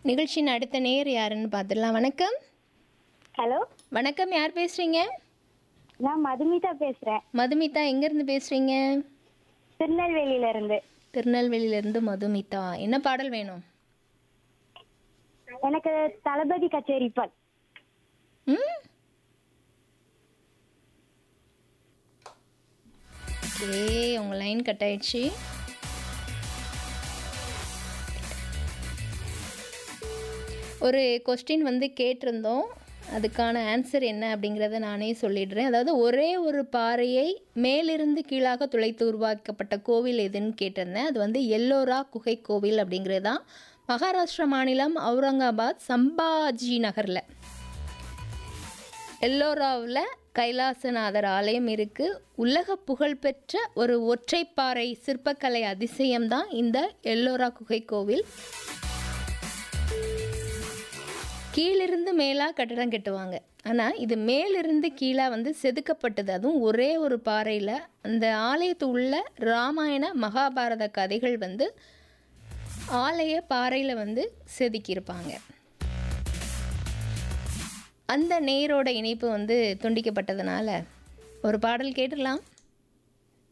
நிகழ்ச்சியின் அடுத்த நேர் யாருன்னு பார்த்துடலாம் வணக்கம் ஹலோ வணக்கம் யார் பேசுகிறீங்க நான் மதுமிதா பேசுறேன் மதுமிதா எங்கேருந்து பேசுகிறீங்க திருநெல்வேலியில இருந்து திருநெல்வேலியிலேருந்து மதுமிதா என்ன பாடல் வேணும் எனக்கு தளபதி கச்சேரி பால் ம் ஓகே உங்கள் லைன் கட் ஆயிடுச்சு ஒரு கொஸ்டின் வந்து கேட்டிருந்தோம் அதுக்கான ஆன்சர் என்ன அப்படிங்கிறத நானே சொல்லிடுறேன் அதாவது ஒரே ஒரு பாறையை மேலிருந்து கீழாக துளைத்து உருவாக்கப்பட்ட கோவில் எதுன்னு கேட்டிருந்தேன் அது வந்து எல்லோரா குகை கோவில் அப்படிங்கிறது தான் மகாராஷ்டிரா மாநிலம் அவுரங்காபாத் சம்பாஜி நகரில் எல்லோராவில் கைலாசநாதர் ஆலயம் இருக்கு உலக புகழ்பெற்ற ஒரு ஒற்றைப்பாறை சிற்பக்கலை அதிசயம்தான் இந்த எல்லோரா குகை கோவில் கீழிருந்து மேலா கட்டடம் கட்டுவாங்க ஆனால் இது மேலிருந்து கீழே வந்து செதுக்கப்பட்டது அதுவும் ஒரே ஒரு பாறையில் அந்த ஆலயத்து உள்ள ராமாயண மகாபாரத கதைகள் வந்து ஆலய பாறையில் வந்து செதுக்கியிருப்பாங்க அந்த நேரோட இணைப்பு வந்து துண்டிக்கப்பட்டதுனால ஒரு பாடல் கேட்டுடலாம்